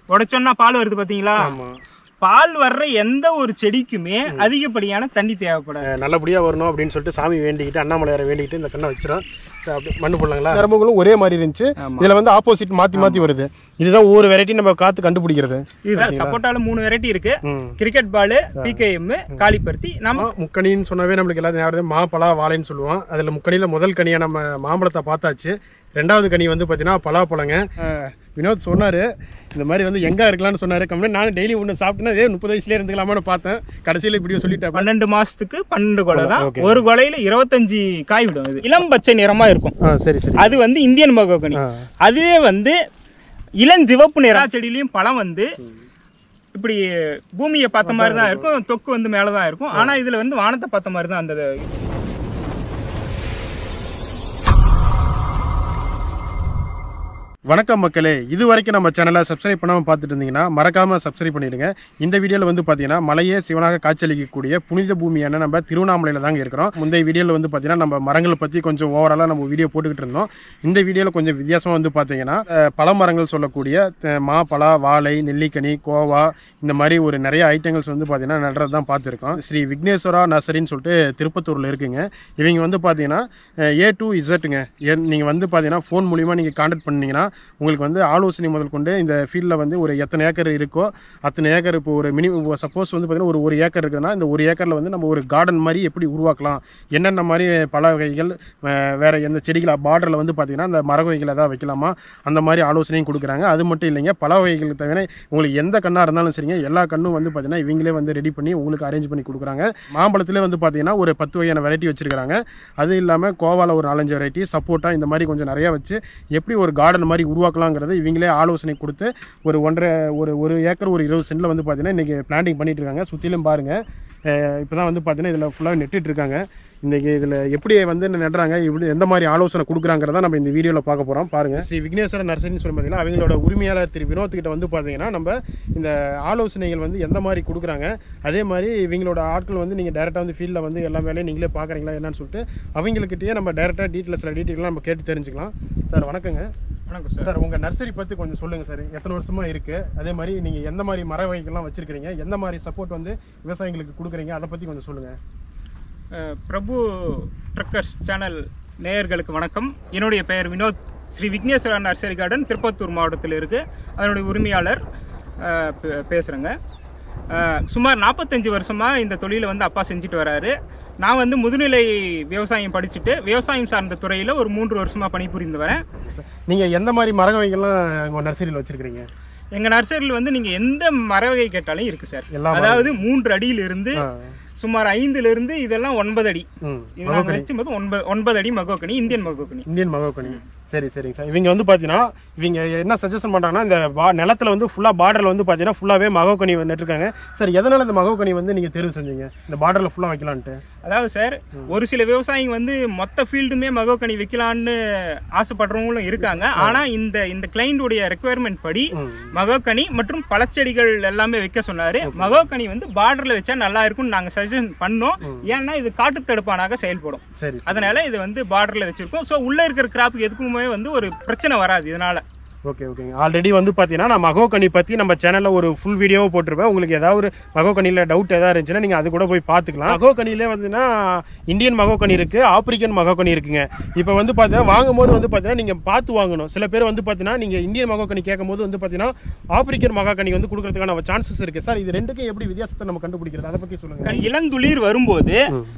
உடைச்சோம்னா பால் வருது பாத்தீங்களா ஆமா பால் வர்ற எந்த ஒரு செடிக்குமே அதிகப்படியான தண்ணி தேவைப்படாது அஹ் நல்லபடியா வரணும் அப்படின்னு சொல்லிட்டு சாமி வேண்டிக்கிட்டு அண்ணாமலையாரை வேண்டிக்கிட்டு இந்த கண்ணை வச்சிரும் சரி, அப்படி மண்ணு போடலாங்களா நரம்புகளும் ஒரே மாதிரி இருந்துச்சு ஆமா. இதுல வந்து ஆப்போசிட் மாத்தி மாத்தி வருது இதுதான் ஒவ்வொரு வெரைட்டி நம்ம காத்து கண்டுபிடிக்கிறது இதுதான் சப்போட்டால மூணு வெரைட்டி இருக்கு ம். கிரிக்கெட் பால் பிகேஎம் காலிப்பருத்தி நம்ம ஆமா, முக்கணின்னு சொன்னாவே நம்மளுக்கு எல்லாத்தையும் ஞாபகம் மா பலா வாழைன்னு சொல்லுவோம் அதுல முக்கணியில முதல் கனியா நம்ம மாம்பழத்தை பார்த்தாச்சு ரெண்டாவது கனி வந்து பார்த்தீங்கன்னா பலாப்பழங்க அஹ் வினோத் சொன்னாரு இந்த மாதிரி வந்து எங்க இருக்கலாம்னு சொன்னாரு கம்மி நானும் டெய்லி ஒன்று சாப்பிட்டேன்னா இதே முப்பது வயசுலேயே இருந்துக்கலாமான்னு பார்த்தேன் கடைசியில் இப்படியோ சொல்லிட்டேன் பன்னெண்டு மாசத்துக்கு பன்னெண்டு கொலை தான் Okay. ஒரு கொலையில இருபத்தஞ்சு காய் விடும் இது இளம் பச்சை நிறமா இருக்கும் ஆ சரி சரி அது வந்து இந்தியன் மகோகனி ஆ. அதுவே வந்து இளஞ்சிவப்பு நிற செடியிலயும் பழம் வந்து இப்படி பூமியை பார்த்த மாதிரி தான் இருக்கும் தொக்கு வந்து மேல தான் இருக்கும் ஆனா இதுல வந்து வானத்தை பார்த்த மாதிரி தான் அந்த வணக்கம் மக்களே இது வரைக்கும் நம்ம சேனலை சப்ஸ்கிரைப் பண்ணாமல் பார்த்துட்டு இருந்தீங்கன்னா மறக்காம சப்ஸ்கிரைப் பண்ணிடுங்க இந்த வீடியோவில் வந்து பார்த்தீங்கன்னா மலையே சிவனாக காட்சியளிக்கக்கூடிய புனித பூமியான நம்ம திருவண்ணாமலையில் தாங்க இருக்கிறோம் முந்தைய வீடியோவில் வந்து பார்த்தீங்கன்னா நம்ம மரங்களை பற்றி கொஞ்சம் ஓவராலாக நம்ம வீடியோ போட்டுக்கிட்டு இருந்தோம் இந்த வீடியோவில் கொஞ்சம் வித்தியாசமாக வந்து பார்த்தீங்கன்னா அஹ், பல மரங்கள் சொல்லக்கூடிய அஹ், மா பலா வாழை நெல்லிக்கனி கோவா இந்த மாதிரி ஒரு நிறைய ஐட்டங்கள்ஸ் வந்து பார்த்தீங்கன்னா நடுறது தான் பார்த்துருக்கோம் ஸ்ரீ விக்னேஸ்வரா நர்சரின்னு சொல்லிட்டு திருப்பத்தூரில் இருக்குங்க இவங்க வந்து பார்த்தீங்கன்னா ஏ டு இசட்டுங்க நீங்கள் வந்து பார்த்தீங்கன்னா ஃபோன் மூலிமா நீங்கள் காண்டாக்ட் பண்ணீங்கன்னா உங்களுக்கு வந்து ஆலோசனை முதல் கொண்டு இந்த ஃபீல்டில் வந்து ஒரு எத்தனை ஏக்கர் இருக்கோ அத்தனை ஏக்கர் இப்போ ஒரு மினி சப்போஸ் வந்து பார்த்தீங்கன்னா ஒரு ஒரு ஏக்கர் இருக்குதுன்னா இந்த ஒரு ஏக்கரில் வந்து நம்ம ஒரு கார்டன் மாதிரி எப்படி உருவாக்கலாம் என்னென்ன மாதிரி பல வகைகள் அஹ், வேற எந்த செடிகள் பார்டரில் வந்து பார்த்தீங்கன்னா அந்த மர வகைகள் ஏதாவது வைக்கலாமா அந்த மாதிரி ஆலோசனையும் கொடுக்குறாங்க அது மட்டும் இல்லைங்க பல வகைகள் தவிர உங்களுக்கு எந்த கண்ணாக இருந்தாலும் சரிங்க எல்லா கண்ணும் வந்து பார்த்தீங்கன்னா இவங்களே வந்து ரெடி பண்ணி உங்களுக்கு அரேஞ்ச் பண்ணி கொடுக்குறாங்க மாம்பழத்திலே வந்து பார்த்தீங்கன்னா ஒரு பத்து வகையான வெரைட்டி வச்சிருக்காங்க அது இல்லாமல் கோவால ஒரு நாலஞ்சு வெரைட்டி சப்போட்டா இந்த மாதிரி கொஞ்சம் நிறைய வச்சு எப்படி ஒரு கார்டன் மாதிரி உருவாக்கலாங்கிறத இவங்களே ஆலோசனை கொடுத்து ஒரு ஒன்றரை ஒரு ஒரு ஏக்கர் ஒரு இருபது சென்டில் வந்து பார்த்தீங்கன்னா இன்றைக்கி பிளான்டிங் பண்ணிட்டு இருக்காங்க சுற்றிலும் பாருங்கள் இப்போ தான் வந்து பார்த்தீங்கன்னா இதில் ஃபுல்லாக நெட்டுட்டு இருக்காங்க இன்றைக்கி இதில் எப்படி வந்து நடுறாங்க இப்படி எந்த மாதிரி ஆலோசனை கொடுக்குறாங்கிறத நம்ம இந்த வீடியோவில் பார்க்க போகிறோம் பாருங்கள் ஸ்ரீ விக்னேஸ்வர நர்சரின்னு சொல்லி பார்த்தீங்கன்னா அவங்களோட உரிமையாளர் திரு வினோத் கிட்ட வந்து பார்த்தீங்கன்னா நம்ம இந்த ஆலோசனைகள் வந்து எந்த மாதிரி கொடுக்குறாங்க அதே மாதிரி இவங்களோட ஆட்கள் வந்து நீங்கள் டேரெக்டாக வந்து ஃபீல்டில் வந்து எல்லா வேலையும் நீங்களே பார்க்குறீங்களா என்னன்னு சொல்லிட்டு அவங்கக்கிட்டேயே நம்ம டேரெக்டாக டீட்டெயில்ஸ் சில டீட்டெயிலாம் நம்ம கேட்டு தெரிஞ்சுக்கலாம் சார் வணக்கங்க வணக்கம் சார் சார் உங்கள் நர்சரி பற்றி கொஞ்சம் சொல்லுங்கள் சார் எத்தனை வருஷமாக இருக்குது அதே மாதிரி நீங்கள் எந்த மாதிரி மர வகைகள்லாம் வச்சுருக்கிறீங்க எந்த மாதிரி சப்போர்ட் வந்து விவசாயிகளுக்கு கொடுக்குறீங்க அதை பற்றி கொஞ்சம் சொல்லுங்கள் அஹ், பிரபு ட்ரக்கர்ஸ் சேனல் நேயர்களுக்கு வணக்கம் என்னுடைய பெயர் வினோத் ஸ்ரீ விக்னேஸ்வரா நர்சரி கார்டன் திருப்பத்தூர் மாவட்டத்தில் இருக்கு அதனுடைய உரிமையாளர் அஹ், பே- பேசுறேங்க அஹ், சுமார் நாற்பத்தஞ்சு வருஷமா இந்த தொழிலை வந்து அப்பா செஞ்சுட்டு வராரு நான் வந்து முதுநிலை விவசாயம் படிச்சுட்டு விவசாயம் சார்ந்த துறையில் ஒரு மூன்று வருஷமா பணிபுரிந்து வரேன் நீங்கள் எந்த மாதிரி மர வகைகள்லாம் உங்கள் நர்சரியில் வச்சுருக்கிறீங்க எங்க நர்சரியில் வந்து நீங்க எந்த மர வகை கேட்டாலும் இருக்கு சார் எல்லா மரம். அதாவது மூன்று அடியிலிருந்து ஆ சுமார் ஐந்துல இருந்து இதெல்லாம் ஒன்பது அடி ம் இது நாங்கள் வச்சும்போது ஒன்பது ஒன்பது அடி mahogany Indian mahogany Indian mahogany சரி சரிங்க சார் இவங்க வந்து பார்த்தீங்கன்னா இவங்க என்ன சஜஷன் பண்ணுறாங்கன்னா இந்த பா நிலத்துல வந்து ஃபுல்லாக பார்டரில் வந்து பார்த்தீங்கன்னா ஃபுல்லாகவே மகோக்கனி வந்துட்டுருக்காங்க சார் எதனால் இந்த மகோக்கனி வந்து நீங்கள் தேர்வு செஞ்சீங்க இந்த பார்டரில் ஃபுல்லாக வைக்கலான்ட்டு அதாவது சார் ஒரு சில விவசாயிங்க வந்து மொத்த ஃபீல்டுமே மகோக்கனி வைக்கலான்னு ஆசைப்படுறவங்களும் இருக்காங்க ஆனா இந்த இந்த கிளைண்டுடைய ரெக்குயர்மெண்ட் படி ம் மகோக்கனி மற்றும் பழச்செடிகள் எல்லாமே வைக்க சொன்னாரு மகோக்கனி வந்து பார்டர்ல வச்சா நல்லா இருக்கும்னு நாங்க சஜஷன் பண்ணோம் ஏன்னா இது காட்டு தடுப்பானாக செயல்படும் சரி அதனால இது வந்து பார்டர்ல வச்சிருக்கோம் ஸோ உள்ள இருக்கிற கிராப்புக்கு எதுக்குமே வந்து ஒரு பிரச்சனை வராது இதனால ஓகே ஓகேங்க ஆல்ரெடி வந்து பார்த்தீங்கன்னா நான் மகோக்கனி பற்றி நம்ம சேனலில் ஒரு ஃபுல் வீடியோவை போட்டிருப்பேன் உங்களுக்கு ஏதாவது ஒரு மகோக்கனியில் டவுட் எதாவது இருந்துச்சுன்னா நீங்கள் அது கூட போய் பார்த்துக்கலாம் மகோக்கனிலே வந்துன்னா இந்தியன் மகோக்கனி இருக்குது ஆப்பிரிக்கன் மகோக்கனி இருக்குங்க இப்போ வந்து பார்த்தீங்கன்னா வாங்கும்போது வந்து பார்த்தீங்கன்னா நீங்கள் பார்த்து வாங்கணும் சில பேர் வந்து பார்த்தீங்கன்னா நீங்கள் இந்தியன் மகோக்கனி கேட்கும்போது வந்து பார்த்தீங்கன்னா ஆப்பிரிக்கன் மகாக்கனி வந்து கொடுக்கறதுக்கான சான்சஸ் இருக்குது சார் இது ரெண்டுக்கும் எப்படி வித்தியாசத்தை நம்ம கண்டுபிடிக்கிறது அதை பற்றி சொல்லுங்கள் இளந்துளிர் வரும்போது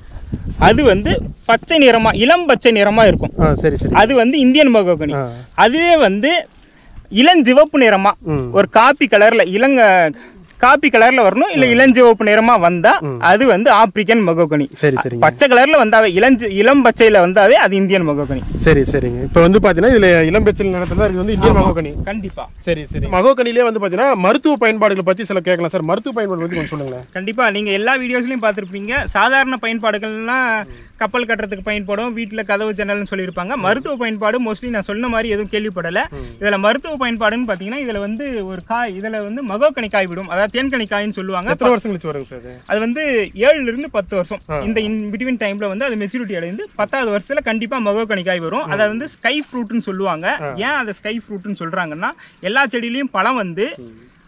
அது வந்து பச்சை நிறமா இளம் பச்சை நிறமா இருக்கும் ஆ சரி சரி அது வந்து இந்தியன் மகோகனி ஆ அதுவே வந்து இளஞ்சிவப்பு நிறமா ம் ஒரு காப்பி கலர்ல இளங்க காப்பி கலர்ல வரணும் இல்ல இளஞ்சிவப்பு நிறமா வந்தா அது வந்து ஆப்பிரிக்கன் மகோகனி சரி சரிங்க பச்சை கலர்ல வந்தாவே இளஞ்சி இளம் பச்சையில வந்தாவே அது இந்தியன் மகோகனி சரி சரிங்க இப்போ வந்து பார்த்தீங்கன்னா இதில் இளம்பெச்சல் நிலத்தில் இது வந்து இந்தியன் மகோக்கனி கண்டிப்பா சரி சரி மகோக்கனிலே வந்து பார்த்தீங்கன்னா மருத்துவ பயன்பாடுகளை பற்றி சில கேட்கலாம் சார் மருத்துவ பயன்பாடு பற்றி கொஞ்சம் சொல்லுங்களேன் கண்டிப்பா நீங்க எல்லா வீடியோஸ்லயும் பார்த்திருப்பீங்க சாதாரண பயன்பாடுகள்லாம் கப்பல் கட்டுறதுக்கு பயன்படும் வீட்டுல கதவு ஜன்னல்னு சொல்லியிருப்பாங்க மருத்துவ பயன்பாடு மோஸ்ட்லி நான் சொன்ன மாதிரி எதுவும் கேள்விப்படல இதுல மருத்துவ பயன்பாடுன்னு பாத்தீங்கன்னா இதுல வந்து ஒரு காய் இதுல வந்து மகோக்கனி காய் விடும் அதாவது தேன்கனி காய்னு சொல்லுவாங்க எத்தனை வருஷம் கழிச்சு வருங்க சார் அது அது வந்து ஏழுல இருந்து பத்து வருஷம் இந்த இன் பிட்வீன் டைம்ல வந்து அது மெச்சூரிட்டி அடைந்து பத்தாவது வருஷத்துல கண்டிப்பா மகோக்கனி காய் வரும் அதை வந்து ஸ்கை ஃப்ரூட்னு சொல்லுவாங்க ஏன் அதை ஸ்கை ஃப்ரூட்னு சொல்றாங்கன்னா எல்லா செடியிலயும் பழம் வந்து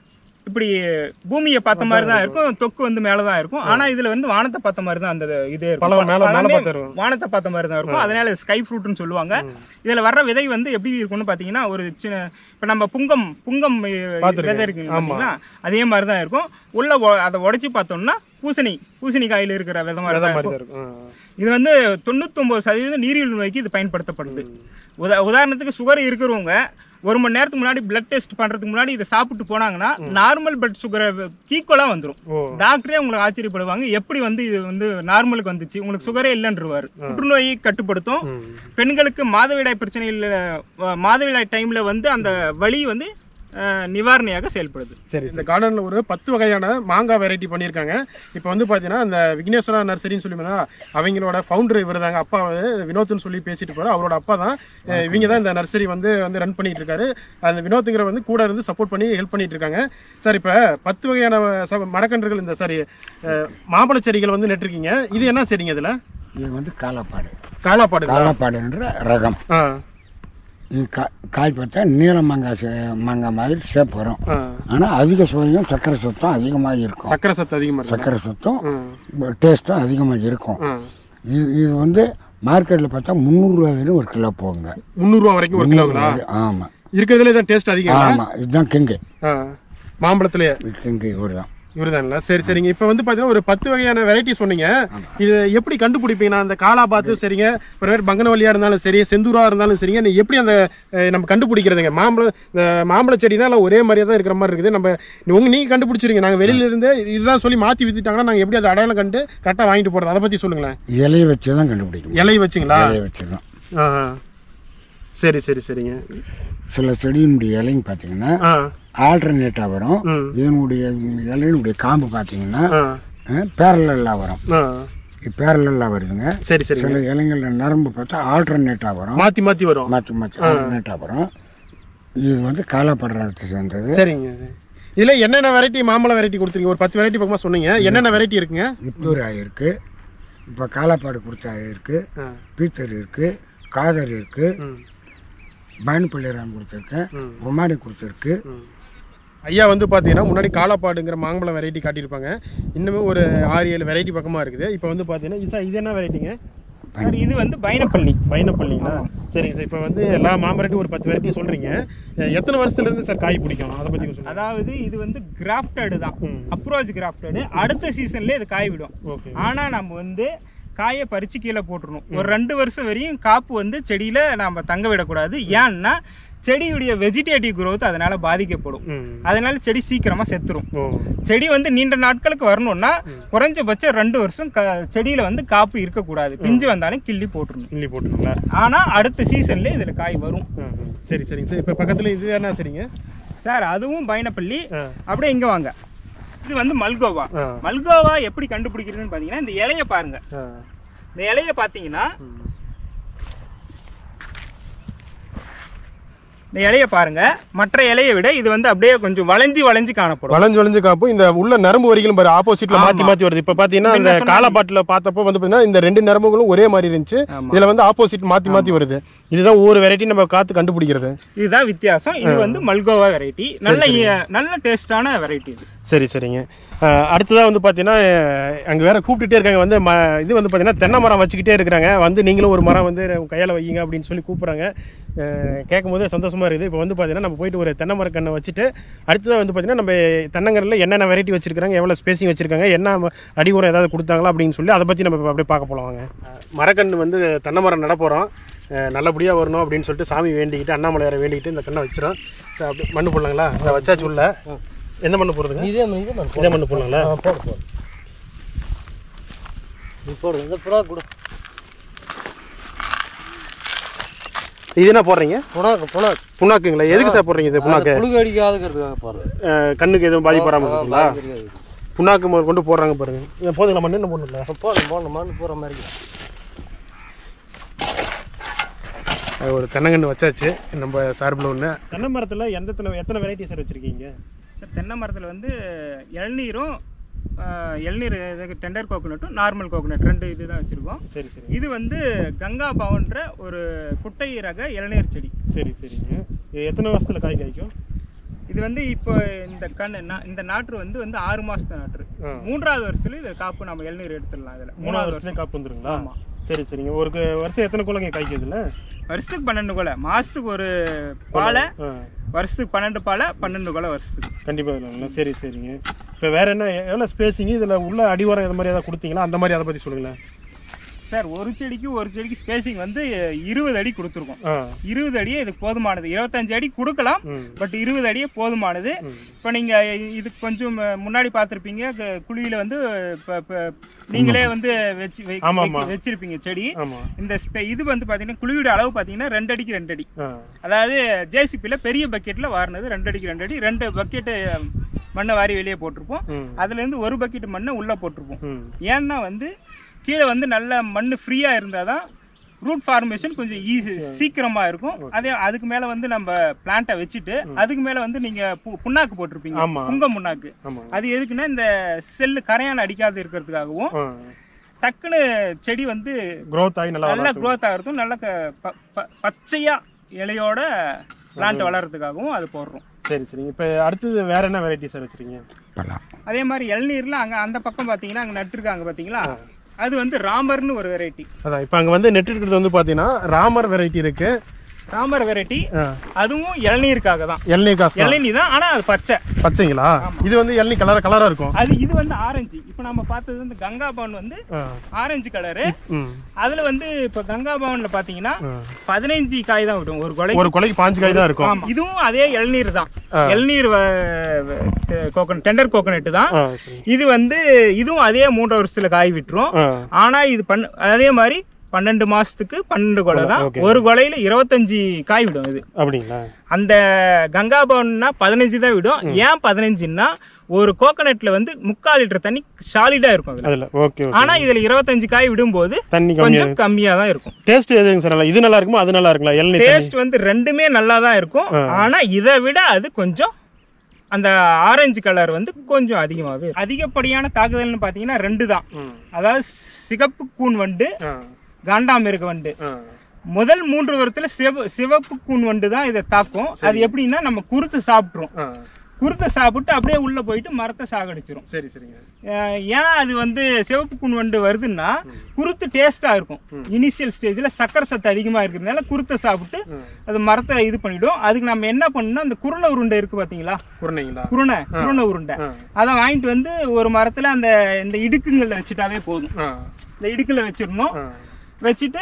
இப்படி பூமியை பார்த்த மாதிரி தான் இருக்கும் தொக்கு வந்து மேல தான் இருக்கும் ஆனா இதுல வந்து வானத்தை பார்த்த மாதிரி தான் அந்த இது இருக்கும். பழம் மேல- மேல பழமே பார்த்து இருக்கும். வானத்தை பார்த்த மாதிரி தான் இருக்கும் அதனால ஸ்கை ஃப்ரூட்னு சொல்லுவாங்க இதுல வர்ற விதை வந்து எப்படி இருக்கும்னு பாத்தீங்கன்னா ஒரு சின்ன இப்ப நம்ம புங்கம் புங்கம் அஹ், பார்த்திருக்கேன். விதை இருக்கு ஆமா. பாத்தீங்கன்னா அதே மாதிரி தான் இருக்கும் உள்ள ஒ- அதை உடைச்சு பார்த்தோம்னா பூசணி பூசணி காயில இருக்கிற வித மாதிரி விதை தான் மாதிரி இருக்கும் தான் இருக்கும் ஆ. இது வந்து தொண்ணூத்தொன்பது சதவீதம் நீரிழிவு நோய்க்கு இது பயன்படுத்தப்படுது உதா உதாரணத்துக்கு சுகர் இருக்கிறவங்க ஒரு மணி நேரத்துக்கு முன்னாடி பிளட் டெஸ்ட் பண்றதுக்கு முன்னாடி இதை சாப்பிட்டு போனாங்கன்னா நார்மல் பிளட் சுகரை ஈக்குவலா வந்துரும் ஓ டாக்டரே உங்களுக்கு ஆச்சரியப்படுவாங்க எப்படி வந்து இது வந்து நார்மலுக்கு வந்துச்சு உங்களுக்கு சுகரே இல்லைன்றவாரு புற்றுநோயை கட்டுப்படுத்தும் ம். பெண்களுக்கு மாதவிடாய் பிரச்சனையில் அஹ், மாதவிடாய் டைம்ல வந்து அந்த வலி வந்து அஹ், நிவாரணியாக செயல்படுது சரி இந்த கார்டன்ல ஒரு பத்து வகையான மாங்காய் வெரைட்டி பண்ணியிருக்காங்க இப்போ வந்து பார்த்தீங்கன்னா இந்த விக்னேஸ்வரா நர்சரின்னு சொல்லி பார்த்தா அவங்களோட ஃபவுண்டர் இவர் தாங்க அப்பா வந்து வினோத்னு சொல்லி பேசிட்டு போறாரு அவரோட அப்பா தான் அஹ் இவங்க தான் இந்த நர்சரி வந்து வந்து ரன் பண்ணிட்டு இருக்காரு அந்த வினோத்துங்கிற வந்து கூட இருந்து சப்போர்ட் பண்ணி ஹெல்ப் பண்ணிட்டு இருக்காங்க சார் இப்போ பத்து வகையான ச- மரக்கன்றுகள் இந்த சாரி மாம்பழ செடிகள் வந்து நட்டிருக்கீங்க இது என்ன செடிங்க இதில் இது வந்து காலாப்பாடு காலாப்பாடு காலாப்பாடுன்ற ரகம் ஆ இது கா காய் பார்த்தா நீல மாங்காய் சே மாங்காய் மாதிரி ஷேப் வரும் ஆ ஆனால் அதிக சுவையும் சர்க்கரை சத்தம் அதிகமாக இருக்கும் சக்கரை சத்து அதிகமாக இருக்கு சர்க்கரை சத்தம் ஆ டேஸ்ட்டும் அதிகமாக இருக்கும் ஆ இது இது வந்து மார்க்கெட்டில் பார்த்தா முந்நூறுரூவா ஒரு கிலோ போகுங்க முந்நூறுரூவா வரைக்கும் ஒரு கிலோங்களா ஆமாம் இருக்கிறதுல இதான் டேஸ்ட் அதிகம் ஆமாம் இதுதான் கிங்கு ஆ மாம்பழத்துலயே கிங்கு இவர் தான் இவருதாங்களா சரி சரிங்க இப்போ வந்து பார்த்தீங்கன்னா ஒரு பத்து வகையான வெரைட்டி சொன்னீங்க இது எப்படி கண்டுபிடிப்பீங்கன்னா அந்த காலா பார்த்து சரிங்க அப்புறமேட்டு பங்கனவல்லியா இருந்தாலும் சரி செந்தூரா இருந்தாலும் சரிங்க நீ எப்படி அந்த அஹ், நம்ம கண்டுபிடிக்கிறதுங்க மாம்பழம் இந்த மாம்பழ செடினா எல்லாம் ஒரே மாதிரியே தான் இருக்கிற மாதிரி இருக்குது நம்ம உங்க நீங்க கண்டுபிடிச்சிருங்க நாங்கள் வெளியில இருந்து இதுதான் சொல்லி மாற்றி வித்துட்டாங்கன்னா நாங்கள் எப்படி அதை அடையாளம் கண்டு கரெக்டாக வாங்கிட்டு போகிறது அதை பற்றி சொல்லுங்களேன் இலையை வச்சு தான் கண்டுபிடிக்கணும் இலை வச்சுங்களா இலையை வச்சு தான் ஆ ஆ. சரி சரி சரிங்க சில செடியினுடைய இலைங்க பார்த்தீங்கன்னா ஆ ஆல்டர்னேட்டாக வரும் ம் இதனுடைய இலையினுடைய காம்பு பார்த்தீங்கன்னா ஆ பேரலாக வரும் ஆ பேரலாக வருதுங்க சரி சரிங்க சில இலைங்கள்ல நரம்பு பார்த்தா ஆல்டர்னேட்டாக வரும் மாற்றி மாற்றி வரும் மாற்றி மாற்றி ஆல்டர்னேட்டாக வரும் இது வந்து காலப்படுறதை சேர்ந்தது சரிங்க இதில் என்னென்ன வெரைட்டி மாம்பழ வெரைட்டி கொடுத்துருக்கீங்க ஒரு பத்து வெரைட்டி பக்கமாக சொன்னீங்க என்னென்ன வெரைட்டி இருக்குங்க முத்தூர் ஆயிருக்கு இப்போ காலாப்பாடு கொடுத்த ஆயிருக்கு ஆ. பீத்தர் இருக்கு காதர் இருக்கு ம். பயன்பள்ளிராம் கொடுத்துருக்கேன் ம். உமானி கொடுத்துருக்கு ம். ஐயா வந்து பார்த்தீங்கன்னா முன்னாடி காலாப்பாடுங்கிற மாம்பழம் வெரைட்டி காட்டியிருப்பாங்க இன்னுமே ஒரு ஆறு ஏழு வெரைட்டி பக்கமாக இருக்குது இப்போ வந்து பார்த்தீங்கன்னா இது இது என்ன வெரைட்டிங்க சார், இது வந்து பைனப்பள்ளி பைனப்பள்ளிங்களா சரிங்க சார் இப்போ வந்து எல்லா மாம்பழட்டும் ஒரு பத்து வெரைட்டி சொல்கிறீங்க எத்தனை வருஷத்துலேருந்து சார் காய் பிடிக்கும் அதை பற்றி சொல்லுங்கள் அதாவது இது வந்து கிராஃப்டடு தான் ம். அப்ரோச் கிராஃப்டடு அடுத்த சீசன்ல இது காய் விடும் ஓகே ஆனா நம்ம வந்து காயை பறிச்சு கீழே போட்டுறணும் ஒரு ரெண்டு வருஷம் வரையும் காப்பு வந்து செடியில நம்ம தங்க விடக்கூடாது ஏன்னா செடியுடைய வெஜிடேட்டிவ் growth அதனால பாதிக்கப்படும் ம் அதனால செடி சீக்கிரமா செத்துரும் ஓ செடி வந்து நீண்ட நாட்களுக்கு வரணும்னா குறைஞ்சபட்சம் ரெண்டு வருஷம் க- செடியில வந்து காப்பு இருக்கக்கூடாது பிஞ்சு வந்தாலும் கிள்ளி போட்டுருணும் கிள்ளி போட்டுருங்களா ஆனா அடுத்த சீசன்ல இதுல காய் வரும் ஆ, ஆ. சரி சரிங்க சார் இப்போ பக்கத்தில் இது என்ன சரிங்க சார் அதுவும் பைனப்பள்ளி ஆ அப்படியே இங்க வாங்க இது வந்து மல்கோவா ஆ மல்கோவா எப்படி கண்டுபிடிக்கிறதுன்னு பாத்தீங்கன்னா இந்த இலைய பாருங்க ஆ இந்த இலைய பாத்தீங்கன்னா ம். இந்த இலைய பாருங்க மற்ற இலையை விட இது வந்து அப்படியே கொஞ்சம் வளைஞ்சு வளைஞ்சு காணப்படும் வளைஞ்சு வளைஞ்சு காப்பும் இந்த உள்ள நரம்பு வரிகளும் பாரு ஆப்போசிட்ல மாத்தி ஆமா. மாத்தி வருது இப்ப பாத்தீங்கன்னா இந்த முன்ன சொன்ன காலப்பாட்டுல பார்த்தப்போ வந்து பாத்தீங்கன்னா இந்த ரெண்டு நரம்புகளும் ஒரே மாதிரி இருந்துச்சு ஆமா. இதுல வந்து ஆப்போசிட் மாத்தி மாத்தி வருது இதுதான் ஒவ்வொரு வெரைட்டி நம்ம காத்து கண்டுபிடிக்கிறது இதுதான் வித்தியாசம் இது வந்து மல்கோவா வெரைட்டி நல்ல இ- நல்ல டேஸ்டான வெரைட்டி இது சரி சரிங்க அஹ், அடுத்ததா வந்து பாத்தீங்கன்னா அஹ், அங்க வேற கூப்பிட்டுட்டே இருக்காங்க வந்து ம இது வந்து பாத்தீங்கன்னா தென்னை மரம் வச்சுக்கிட்டே இருக்கிறாங்க வந்து நீங்களும் ஒரு மரம் வந்து உங்க கையால வையுங்க அப்படின்னு சொல்லி கூப்பிடுறாங்க கேட்கும் போது சந்தோஷமா இருக்குது இப்போ வந்து பாத்தீங்கன்னா நம்ம போயிட்டு ஒரு தென்னை மரக்கண்ணை வச்சுட்டு அடுத்ததாக வந்து பாத்தீங்கன்னா நம்ம தென்னங்கரில் என்னென்ன வெரைட்டி வச்சிருக்காங்க எவ்வளோ ஸ்பேசிங் வச்சிருக்காங்க என்ன ம- அடி உரம் ஏதாவது கொடுத்தாங்களா அப்படின்னு சொல்லி அதை பற்றி நம்ம இப்ப அப்படியே பார்க்க போலாம் வாங்க மரக்கன்று வந்து தென்னை மரம் நட போகிறோம் நல்லபடியாக வரணும் அப்படின்னு சொல்லிட்டு சாமி வேண்டிக்கிட்டு அண்ணாமலையாரை வேண்டிக்கிட்டு இந்த கண்ணை வச்சிரும் சரி, அப்படியே மண்ணு போடலாங்களா அதை வச்சாச்சு உள்ள எந்த மண்ணு போடுறதுங்க இதே மணி தான் இதே மண்ணு போடலாங்களா போடு போடு நீ போடு இந்த புறா கொடு இது என்ன போடுறீங்க புனாக்கு புனாக்கு புண்ணாக்குங்களா எதுக்கு சார் போடுறீங்க இது புண்ணாக்கு புழுகு அடிக்காதுங்கிறதுக்காக போடுறேன் அஹ், கண்ணுக்கு எதுவும் பாதிப்பு வராமல் இருக்குங்களா புண்ணாக்கு முதல் கொண்டு போடுறாங்க பாருங்க இதை போதுங்களா மண்ணு என்ன போடணும்ல போடணும் போடணும் மண்ணு போகிற மாதிரி அது ஒரு தென்னங்கன்று வச்சாச்சு நம்ம சார்பில் ஒன்று தென்னை மரத்தில் எந்த எத்தனை எத்தனை வெரைட்டி சார் வச்சுருக்கீங்க சார் தென்னை மரத்தில் வந்து இளநீரும் ஆஹ், இளநீர் டெண்டர் கோகோனட்டும் நார்மல் கோகோனட் ரெண்டு இது தான் வச்சுருக்கோம் சரி சரி இது வந்து கங்கா பவன்ற ஒரு குட்டை ரக இளநீர் செடி சரி சரிங்க இது எத்தனை வருஷத்தில் காய் காய்க்கும் இது வந்து இப்போ இந்த கண்ணு நா- இந்த நாற்று வந்து வந்து ஆறு மாசத்து நாற்று ஆ. மூன்றாவது வருஷத்துல இது காப்பு நம்ம இளநீர் எடுத்துடலாம் இதுல மூணாவது மூணாவது வருஷத்துல வருஷம் காப்பு வந்துருங்களா ஆமா. சரி சரிங்க ஒரு கு- வருஷம் எத்தனை குழந்தைங்க காய்க்குதுல்ல வருஷத்துக்கு பன்னெண்டு கொலை மாசத்துக்கு ஒரு பாலை ஆ வருஷத்துக்கு பன்னெண்டு பாலை பன்னெண்டு கொலை வருஷத்துக்கு கண்டிப்பாக இல்லைங்களா சரி சரிங்க இப்போ வேற என்ன எவ்வளோ ஸ்பேஸிங் இதில் உள்ள அடிவாரம் எது மாதிரி ஏதாவது கொடுத்தீங்களா அந்த மாதிரி அதை பற்றி சொல்லுங்களேன் சார் ஒரு செடிக்கு ஒரு செடிக்கு ஸ்பேசிங் வந்து இருபது அடி கொடுத்துருக்கோம் ஆ இருபது அடியே இதுக்கு போதுமானது இருபத்தஞ்சு அடி கொடுக்கலாம் ம் பட் இருபது அடியே போதுமானது ம். இப்போ நீங்க இது கொஞ்சம் முன்னாடி பார்த்துருப்பீங்க க- குழியில வந்து இப்ப- இப்ப நீங்களே வந்து வச்சு வை- ஆமா, ஆமா. வைக்க- வச்சிருப்பீங்க செடி ஆமாம் இந்த ஸ்பே- இது வந்து பாத்தீங்கன்னா குழியோட அளவு பாத்தீங்கன்னா ரெண்டு அடிக்கு ரெண்டு அடி ஆ அதாவது ஜேசிபில பெரிய பக்கெட்ல வாரினது ரெண்டு அடிக்கு ரெண்டு அடி ரெண்டு பக்கெட்டு மண்ணை வாரி வெளியே போட்டிருப்போம் ம் அதுல இருந்து ஒரு பக்கெட் மண்ணை உள்ள போட்டிருப்போம் ம் ஏன்னா வந்து கீழே வந்து நல்ல மண் ஃப்ரீயா இருந்தாதான் ரூட் ஃபார்மேஷன் கொஞ்சம் ஈஸி சீக்கிரமா இருக்கும் அதே அதுக்கு மேல வந்து நம்ம பிளான்ட்டை வச்சுட்டு அதுக்கு மேல வந்து நீங்க பு- புண்ணாக்கு போட்டிருப்பீங்க ஆமா. புங்க புண்ணாக்கு ஆமாம் அது எதுக்குன்னா இந்த செல்லு கரையான் அடிக்காது இருக்கிறதுக்காகவும் ஆ டக்குன்னு செடி வந்து க்ரோத் ஆகி நல்லா நல்ல வளர்த்து growth ஆகிறதும் நல்ல க- ப- ப- பச்சையா இலையோட பிளான்ட் வளர்றதுக்காகவும் அது போடுறோம் சரி சரிங்க இப்போ அடுத்தது வேற என்ன வெரைட்டி சார் வச்சுருக்கீங்க பழம் அதே மாதிரி இளநீர்ல அங்க அந்த பக்கம் பாத்தீங்கன்னா அங்க நட்டுருக்காங்க பாத்தீங்களா அது வந்து ராமர்னு ஒரு வெரைட்டி அதான் இப்போ அங்கே வந்து நெட் இருக்கிறது வந்து பார்த்தீங்கன்னா ராமர் வெரைட்டி இருக்கு ராமர் வெரைட்டி ஆ, அதுவும் இளநீருக்காக தான் இளநீ காசு தான். இளநீ தான் ஆனா அது பச்சை பச்சைங்களா இது வந்து இளநீ கலர் கலராக இருக்கும் அது இது வந்து ஆரஞ்சு இப்போ நம்ம பார்த்தது வந்து கங்கா பவன் வந்து ஆ ஆரஞ்சு கலரு ம் அதுல வந்து இப்போ கங்கா பவன்ல பாத்தீங்கன்னா ஆ. பதினைஞ்சு காய் தான் விடும் ஒரு கொலை ஒரு கொலைக்கு பாஞ்சு காய் தான் இருக்கும் ஆமா இதுவும் அதே இளநீர் தான் ஆ. இளநீர் கோகனட் டெண்டர் கோகனட் தான் ஆ சரி இது வந்து இதுவும் அதே மூன்று வருஷத்துல காய் விட்டுரும் ஆ ஆனா இது பண்ண அதே மாதிரி பன்னெண்டு மாசத்துக்கு பன்னெண்டு கொலை தான் okay. ஒரு கொலையில இருபத்தஞ்சு காய் விடும் இது அப்படிங்களா அந்த கங்கா பவன்னா பதினஞ்சு தான் விடும் ஏன் பதினஞ்சுன்னா ஒரு கோகனட்ல வந்து முக்கால் லிட்டர் தண்ணி சாலிடா இருக்கும் அதுல அதில் ஓகே ஓகே ஆனா இதுல இருபத்தஞ்சு காய் விடும்போது தண்ணி கம்மியாக கொஞ்சம் கம்மியா தான் இருக்கும் டேஸ்ட் எதுங்க சார் நல்லா இது நல்லா இருக்குமா அது நல்லா இருக்குங்களா இளநீ தண்ணி டேஸ்ட் வந்து ரெண்டுமே நல்லா தான் இருக்கும் ஆனா இதை விட அது கொஞ்சம் அந்த ஆரஞ்சு கலர் வந்து கொஞ்சம் அதிகமாகவே இருக்கும். அதிகப்படியான தாக்குதல்னு பார்த்தீங்கன்னா ரெண்டு தான் ம் அதாவது சிகப்பு கூன் வண்டு ஆ காண்டாமிருக வண்டு ஆ முதல் மூன்று வருடத்துல சிவ சிவப்பு கூன் வண்டு தான் இதை தாக்கும் அது எப்படின்னா நம்ம குருத்து சாப்பிட்றோம் ஆ குருத்தை சாப்பிட்டு அப்படியே உள்ள போயிட்டு மரத்தை சாகடிச்சிரும் சரி சரிங்க அஹ் ஏன் அது வந்து சிவப்பு கூன் வண்டு வருதுன்னா குருத்து டேஸ்டா இருக்கும் இனிஷியல் ஸ்டேஜ்ல சக்கரை சத்து அதிகமா இருக்கிறதுனால குருத்தை சாப்பிட்டு ம். அது மரத்தை இது பண்ணிடும் அதுக்கு நம்ம என்ன பண்ணணும்னா அந்த குருணை உருண்டை இருக்கு பாத்தீங்களா குருணைங்களா குருணை குருணை உருண்டை ஆ அதை வாங்கிட்டு வந்து ஒரு மரத்துல அந்த இந்த இடுக்குங்கள்ல வச்சுட்டாவே போதும் ஆ இந்த இடுக்குல வச்சிடணும் ஆ வச்சுட்டு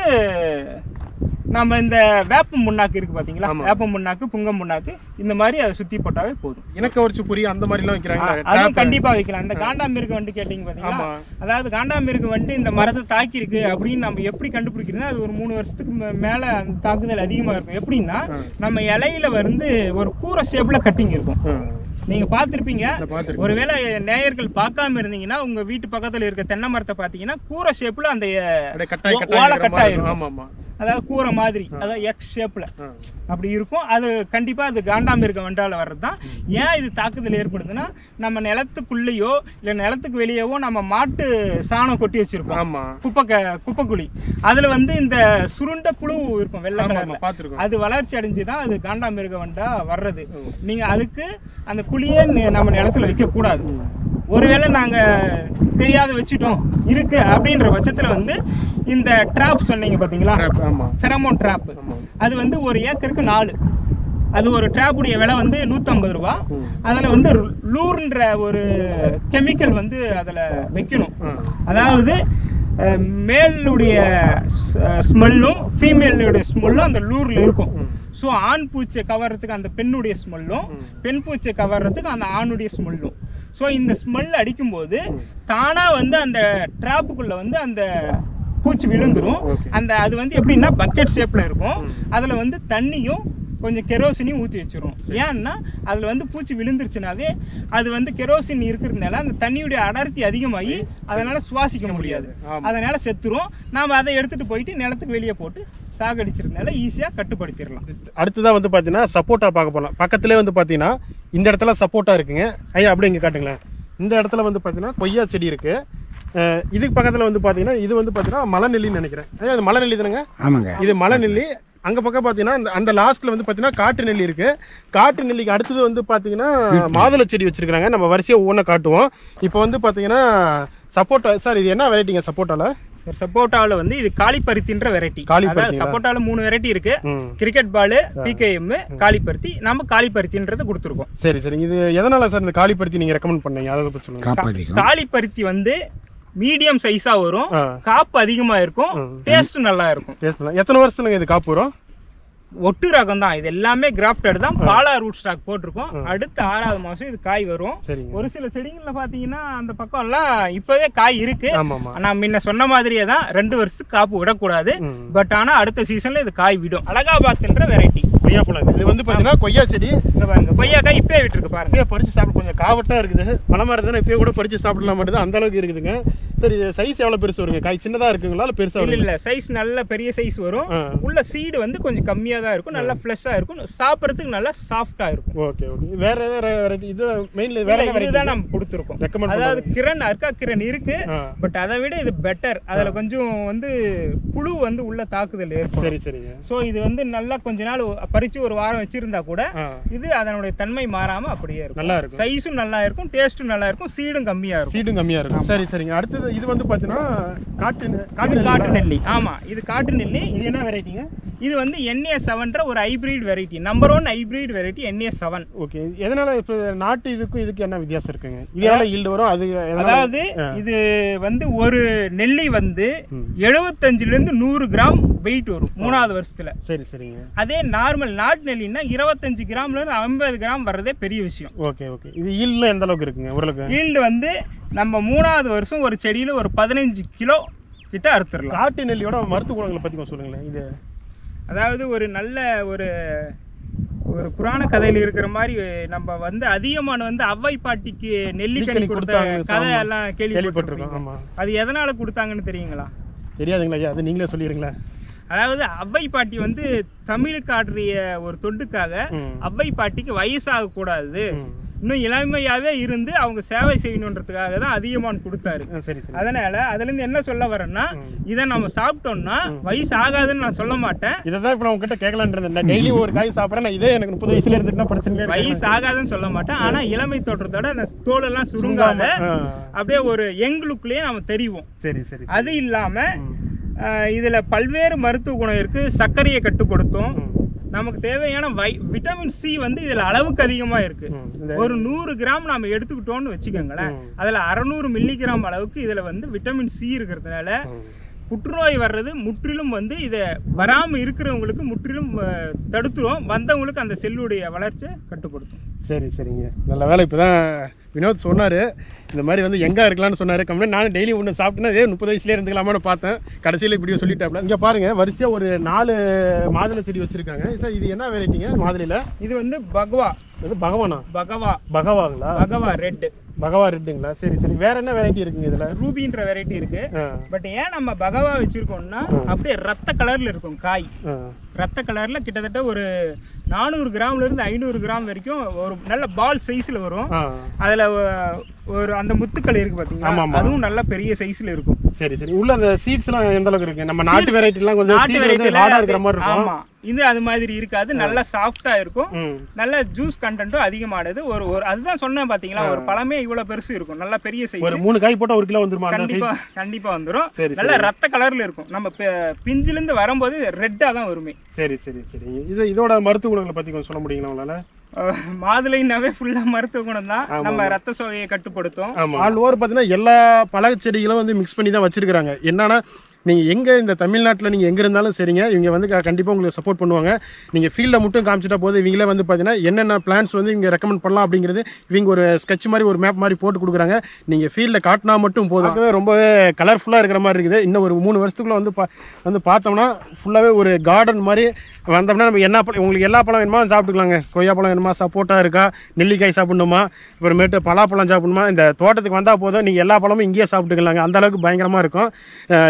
நம்ம இந்த வேப்ப முன்னாக்கு இருக்கு பாத்தீங்களா ஆமா. வேப்ப முன்னாக்கு புங்கம் முன்னாக்கு இந்த மாதிரி அதை சுத்தி போட்டாவே போதும் இனக்கவர்ச்சி பொரி அந்த மாதிரிலாம் வைக்கிறாங்களா அதுவும் கண்டிப்பா வைக்கலாம் இந்த காண்டாமிருக வண்டு கேட்டீங்க பாத்தீங்களா ஆமா. அதாவது காண்டாமிருக வண்டு இந்த மரத்தை தாக்கி இருக்கு அப்படின்னு நம்ம எப்படி கண்டுபிடிக்கிறது அது ஒரு மூணு வருஷத்துக்கு மே- மேல அந்த தாக்குதல் அதிகமா இருக்கும் எப்படின்னா நம்ம இலையில வந்து ஒரு கூரை ஷேப்ல கட்டிங் இருக்கும் ஆ நீங்க பார்த்திருப்பீங்க நான் பார்த்துருக்கேன் ஒருவேளை நேயர்கள் பார்க்காம இருந்தீங்கன்னா உங்க வீட்டு பக்கத்துல இருக்க தென்னை மரத்தை பாத்தீங்கன்னா கூரை ஷேப்ல அந்த அப்படியே கட்டாய் ஓ- கட்டாய் ஓலை இருக்கிற கட்டாய் மாதிரி இருக்கும். இருக்கும். ஆமா ஆமா அதாவது கூரை மாதிரி அதாவது எக்ஸ் ஷேப்ல ஆ அப்படி இருக்கும் அது கண்டிப்பா அது காண்டாமிருக வண்டால வர்றது தான் ஏன் இது தாக்குதல் ஏற்படுதுன்னா நம்ம நிலத்துக்குள்ளேயோ இல்ல நிலத்துக்கு வெளியேவோ நம்ம மாட்டு சாணம் கொட்டி வச்சிருப்போம் ஆமா குப்பை க- குப்பைக்குழி அதுல வந்து இந்த சுருண்ட புழு இருக்கும் வெள்ளை ஆமா கலர்ல ஆமா பார்த்துருக்கோம் அது வளர்ச்சி அடைஞ்சு தான் அது காண்டாமிருக வண்டா வர்றது நீங்க அதுக்கு அந்த குழியே நி- நம்ம நிலத்துல வைக்க கூடாது ஒருவேளை நாங்க தெரியாத வச்சுட்டோம் இருக்கு அப்படின்ற பட்சத்துல வந்து இந்த ட்ராப் சொன்னீங்க பாத்தீங்களா ஆமா ஃபெரமோன் ட்ராப் ஆமா அது வந்து ஒரு ஏக்கருக்கு நாலு அது ஒரு ட்ராப்புடைய விலை வந்து நூற்றம்பது ரூபா ம். அதில் வந்து லூர்ன்ற ஒரு கெமிக்கல் வந்து அதில் வைக்கணும் ஆ அதாவது அஹ், மேலுடைய ஸ்மெல்லும் ஃபீமேலுடைய ஸ்மெல்லும் அந்த லூரில் இருக்கும் ஸோ ஆண் பூச்சை கவர்றதுக்கு அந்த பெண்ணுடைய ஸ்மெல்லும் பெண் பூச்சை கவர்றதுக்கு அந்த ஆணுடைய ஸ்மெல்லும் ஸோ இந்த ஸ்மெல் அடிக்கும்போது தானாக வந்து அந்த ட்ராப்புக்குள்ளே வந்து அந்த பூச்சி விழுந்துரும் Okay. அந்த அது வந்து எப்படின்னா பக்கெட் ஷேப்பில் இருக்கும் அதில் வந்து தண்ணியும் கொஞ்சம் கெரோசினையும் ஊற்றி வச்சிரும் ஏன்னா அதில் வந்து பூச்சி விழுந்துருச்சுனாவே அது வந்து கெரோசின் இருக்கிறதுனால அந்த தண்ணியுடைய அடர்த்தி அதிகமாகி அதனால சுவாசிக்க முடியாது ஆமா. அதனால செத்துரும் நாம அதை எடுத்துட்டு போயிட்டு நிலத்துக்கு வெளியே போட்டு சாகடிச்சிருந்தனால ஈஸியாக கட்டுப்படுத்திடலாம் அடுத்ததா வந்து பாத்தீங்கன்னா சப்போட்டா பார்க்க போகலாம் பக்கத்துலேயே வந்து பாத்தீங்கன்னா இந்த இடத்துல சப்போட்டா இருக்குங்க ஐயா அப்படியே இங்க காட்டுங்களேன் இந்த இடத்துல வந்து பாத்தீங்கன்னா கொய்யா செடி இருக்கு அஹ் இதுக்கு பக்கத்துல வந்து பாத்தீங்கன்னா இது வந்து பாத்தீங்கன்னா மலை நெல்லின்னு நினைக்கிறேன் ஐயா இது மலை நெல்லி தானேங்க ஆமாங்க இது மலை நெல்லி அங்க பக்கம் பார்த்தீங்கன்னா அந்த- அந்த லாஸ்ட்ல வந்து பார்த்தீங்கன்னா காட்டு நெல்லி இருக்கு காட்டு நெல்லிக்கு அடுத்தது வந்து பார்த்தீங்கன்னா மாதுளை செடி வச்சிருக்காங்க நம்ம வரிசையா ஒவ்வொன்றை காட்டுவோம் இப்போ வந்து பார்த்தீங்கன்னா சப்போட்டா சார் இது என்ன வெரைட்டிங்க சப்போட்டால சப்போட்டாவில் வந்து இது காளிப்பருத்தின்ற வெரைட்டி காளிப்பருத்திங்களா? அதாவது சப்போட்டால மூணு வெரைட்டி இருக்கு ம் கிரிக்கெட் பால் பிகேஎம் காளிப்பருத்தி நம்ம காளிப்பருத்தின்றதை கொடுத்துருக்கோம் சரி சரிங்க இது எதனால சார் இந்த காலிப்பருத்தி நீங்க ரெக்கமெண்ட் பண்ணீங்க அதை பத்தி சொல்லுங்க காப்பாற்றிக்கும் காளிப்பருத்தி வந்து மீடியம் சைஸா வரும் ஆ காப்பு அதிகமா இருக்கும் டேஸ்ட் நல்லா இருக்கும் டேஸ்ட் பண்ணலாம் எத்தனை வருஷத்துலங்க இது காப்பு வரும் ஒட்டு ரகம் தான் இது எல்லாமே கிராஃப்டட் தான் பாலா ரூட் ஸ்டாக் போட்டிருக்கோம் அடுத்த ஆறாவது மாசம் இது காய் வரும் சரிங்க ஒரு சில செடிங்கள்ல பாத்தீங்கன்னா அந்த பக்கம் எல்லாம் இப்பவே காய் இருக்கு ஆமா ஆமா நான் முன்ன சொன்ன மாதிரியே தான் ரெண்டு வருஷத்துக்கு காப்பு விடக்கூடாது ம். பட் ஆனா அடுத்த சீசன்ல இது காய் விடும் அலகாபாத்ன்ற வெரைட்டி கொய்யாப்பழம் இது வந்து பார்த்தீங்கன்னா கொய்யா செடி இந்த பாருங்க கொய்யாக்காய் இப்பயே விட்டுருக்கு பாருங்க இப்பயே பறிச்சு சாப்பிட கொஞ்சம் காவட்டா இருக்குது பழமா இருந்தா இப்பயே கூட பறிச்சு சாப்பிடலாம் மாட்டேது அந்த அளவுக்கு இருக்குதுங்க சரி சைஸ் எவ்வளவு பெருசு வருங்க காய் சின்னதா இருக்குங்களா இல்ல பெருசா இல்ல வருங்க இல்ல சைஸ் நல்ல பெரிய சைஸ் வரும் ஆ. உள்ள சீடு வந்து கொஞ்சம் கம்மியா தான் இருக்கும் நல்லா ஃப்ளஷா இருக்கும் சாப்பிடறதுக்கு நல்லா சாஃப்டா இருக்கும் ஓகே ஓகே வேற ஏதாவது வெரைட்டி இது மெயின்ல வேற இல்ல, என்ன இதுதான் வெரைட்டி நம்ம கொடுத்துருக்கோம் ரெக்கமெண்ட் அதாவது கிரண் அர்க்கா கிரண் இருக்கு ஆ பட் அதை விட இது பெட்டர் அதுல கொஞ்சம் வந்து புழு வந்து உள்ள தாக்குதல் ஏற்படும் சரி சரிங்க சோ இது வந்து நல்லா கொஞ்ச நாள் பறிச்சு ஒரு வாரம் வச்சிருந்தா கூட ஆ இது அதனுடைய தன்மை மாறாம அப்படியே இருக்கும் நல்லா இருக்கும் சைஸும் நல்லா இருக்கும் டேஸ்டும் நல்லா இருக்கும் சீடும் கம்மியா இருக்கும் சீடும் கம்மியா இருக்கும் சரி சரிங்க அடுத்தது இது வந்து பாத்தீங்கன்னா காட்டு இது காட்டு காட்டு நெல்லி நெல்லி ஆமா இது காட்டு நெல்லி இது என்ன வெரைட்டிங்க இது வந்து என்ஏ செவன்ற ஒரு hybrid variety number one hybrid variety N A seven okay எதனால இப்போ நாட்டு இதுக்கும் இதுக்கு என்ன வித்தியாசம் இருக்குங்க இது எவ்வளோ ஈல்டு வரும் அது எதனால- அதாவது ஆ. இது வந்து ஒரு நெல்லி வந்து ம். 75 ல இருந்து நூறு கிராம் வெயிட் வரும் மூணாவது வருஷத்துல சரி சரிங்க அதே நார்மல் நாட்டு நெல்லின்னா இருபத்தஞ்சு கிராம்ல இருந்து ஐம்பது கிராம் வர்றதே பெரிய விஷயம் ஓகே ஓகே இது ஈல்டுல எந்த அளவுக்கு இருக்குங்க ஓரளவுக்கு ஈல்டு வந்து நம்ம மூணாவது வருஷம் ஒரு செடியில ஒரு பதினஞ்சு கிலோ கிட்ட அறுத்துடலாம் காட்டு நெல்லியோட மருத்துவ குணங்களை பத்தி கொஞ்சம் சொல்லுங்களேன் இது அதாவது ஒரு நல்ல ஒரு ஒரு புராண கதையில இருக்கிற மாதிரி நம்ம வந்து அதிகமான வந்து அவ்வை பாட்டிக்கு நெல்லிக்கனி நெல்லிக்கனி கொடுத்த கொடுத்தாங்க, கதை ஆமா. எல்லாம் கேள்விப்பட்டிருக்கோம் கேள்விப்பட்டிருக்கோம் ஆமா அது எதனால கொடுத்தாங்கன்னு தெரியுங்களா தெரியாதுங்களா ஐயா அது நீங்களே சொல்லிடுங்களேன் அதாவது அவ்வை பாட்டி வந்து தமிழுக்கு ஆற்றிய ஒரு தொண்டுக்காக ம். அவ்வை பாட்டிக்கு வயசாக கூடாது ம். இன்னும் இளமையாவே இருந்து அவங்க சேவை செய்யணுன்றதுக்காக தான் அதிகமான் கொடுத்தாரு ஆ, சரி சரி அதனால அதுல இருந்து என்ன சொல்ல வரேன்னா ம். இதை நம்ம சாப்பிட்டோம்னா வயசு ஆகாதுன்னு நான் சொல்ல மாட்டேன் இதை தான் இப்போ நான் உங்ககிட்ட கேட்கலான் இருந்தேன் டெய்லி ஒரு காய் சாப்பிட்றேன் நான் இதே எனக்கு முப்பது வயசுல இருந்துட்டுனா பிரச்சனை இல்லை வயசு ஆகாதுன்னு சொல்ல மாட்டேன் ஆனா இளமை தோற்றத்தோட அந்த தோலெல்லாம் சுருங்காம ஆ. அப்படியே ஒரு யங் லுக்லயே நம்ம தெரிவோம் சரி சரி அது இல்லாம ம். அஹ், இதுல பல்வேறு மருத்துவ குணம் இருக்கு சர்க்கரையை கட்டுப்படுத்தும் ம். நமக்கு தேவையான வை விட்டமின் சி வந்து இதுல அளவுக்கு அதிகமா இருக்கு ம். இந்த ஒரு நூறு கிராம் நாம எடுத்துக்கிட்டோம்னு வச்சுக்கோங்களேன் ம். அதுல அறநூறு மில்லிகிராம் அளவுக்கு இதுல வந்து விட்டமின் சி இருக்கிறதுனால ம். புற்றுநோய் வர்றது முற்றிலும் வந்து இதை வராம இருக்கிறவங்களுக்கு முற்றிலும் அஹ், தடுத்துரும் வந்தவங்களுக்கு அந்த செல்லுடைய வளர்ச்சியை கட்டுப்படுத்தும் சரி சரிங்க நல்ல வேலை இப்போ தான் வினோத் சொன்னார் இந்த மாதிரி வந்து எங்கே இருக்கலாம்னு சொன்னார் கம்மி நானும் டெய்லி ஒன்று சாப்பிட்டேன்னா இதே முப்பது வயசுலேயே இருந்துக்கலாமான்னு பார்த்தேன் கடைசியில் இப்படியோ சொல்லிட்டாப்ல இங்கே பாருங்கள் வரிசையாக ஒரு நாலு மாதுளை செடி வச்சுருக்காங்க சார் இது என்ன வெரைட்டிங்க மாதுளையில் இது வந்து பகவா இது பகவானா பகவா பகவாங்களா பகவா ரெட் பகவா ரெட்டுங்களா சரி சரி வேற என்ன வெரைட்டி இருக்குங்க இதில் ரூபின்ற வெரைட்டி இருக்கு ஆ பட் ஏன் நம்ம பகவா வச்சிருக்கோம்னா அப்படியே ரத்த கலர்ல இருக்கும் காய் ஆ ரத்த கலர்ல கிட்டத்தட்ட ஒரு நானூறு கிராம்ல இருந்து ஐநூறு கிராம் வரைக்கும் ஒரு நல்ல பால் சைஸ்ல வரும் ஆ அதுல ஒ- ஒரு அந்த முத்துக்கள் இருக்கு ஆமா, பாத்தீங்களா ஆமா. அதுவும் நல்ல பெரிய சைஸ்ல இருக்கும் சரி சரி உள்ள அந்த சீட்ஸ்லாம் எந்த அளவுக்கு இருக்கு நம்ம நாட்டு வெரைட்டிலாம் கொஞ்சம் நாட்டு சீட் வந்து வெரைட்டில ஹார்டாக இருக்கிற மாதிரி இருக்கும் ஆமா இது அது மாதிரி இருக்காது நல்லா சாஃப்டா இருக்கும் ம் நல்ல ஜூஸ் கண்டென்ட்டும் அதிகமானது ஒரு ஒரு அதுதான் சொன்னேன் பாத்தீங்களா ஒரு பழமே இவ்வளவு பெருசு இருக்கும் நல்ல பெரிய சைஸ் ஒரு மூணு காய் போட்டால் ஒரு கிலோ வந்துருமா அந்த கண்டிப்பா கண்டிப்பா வந்துரும் சரி, நல்ல ரத்த கலர்ல இருக்கும் நம்ம பி- பிஞ்சில இருந்து வரும்போது ரெட்டா தான் வருமே சரி சரி சரி இது இதோட மருத்துவ குணங்களை பற்றி கொஞ்சம் சொல்ல முடியுங்களா உங்களால் அஹ் மாதுளைனாவே ஃபுல்லா மருத்துவ குணம் தான் நம்ம ரத்த சோகையை கட்டுப்படுத்தும் ஆமா ஆல் ஓவர் பார்த்தீங்கன்னா எல்லா பழ செடிகளும் வந்து மிக்ஸ் பண்ணி தான் வச்சிருக்காங்க என்னன்னா நீங்கள் எங்கே இந்த தமிழ்நாட்டில் நீங்கள் எங்கே இருந்தாலும் சரிங்க இவங்க வந்து கண்டிப்பாக உங்களுக்கு சப்போர்ட் பண்ணுவாங்க நீங்கள் ஃபீல்டில் மட்டும் காமிச்சிட்டா போதும் இவங்களே வந்து பார்த்தீங்கன்னா என்னென்ன பிளான்ஸ் வந்து இங்கே ரெக்கமெண்ட் பண்ணலாம் அப்படிங்கிறது இவங்க ஒரு ஸ்கெட்ச் மாதிரி ஒரு மேப் மாதிரி போட்டு கொடுக்குறாங்க நீங்கள் ஃபீல்டில் காட்டினா மட்டும் போதும் பார்க்கவே ரொம்பவே கலர்ஃபுல்லாக இருக்கிற மாதிரி இருக்குது இன்னும் ஒரு மூணு வருஷத்துக்குள்ள வந்து பா வந்து பார்த்தோம்னா ஃபுல்லாகவே ஒரு கார்டன் மாதிரி வந்தோம்னா நம்ம என்ன பழம் உங்களுக்கு எல்லா பழம் வேணுமா சாப்பிட்டுக்கலாங்க கொய்யாப்பழம் வேணுமா சப்போட்டா இருக்கா நெல்லிக்காய் சாப்பிடணுமா அப்புறமேட்டு பலாப்பழம் சாப்பிடணுமா இந்த தோட்டத்துக்கு வந்தால் போதும் நீங்கள் எல்லா பழமும் இங்கேயே சாப்பிட்டுக்கலாங்க அந்த அளவுக்கு பயங்கரமாக இருக்கும் அஹ் இவங்களோட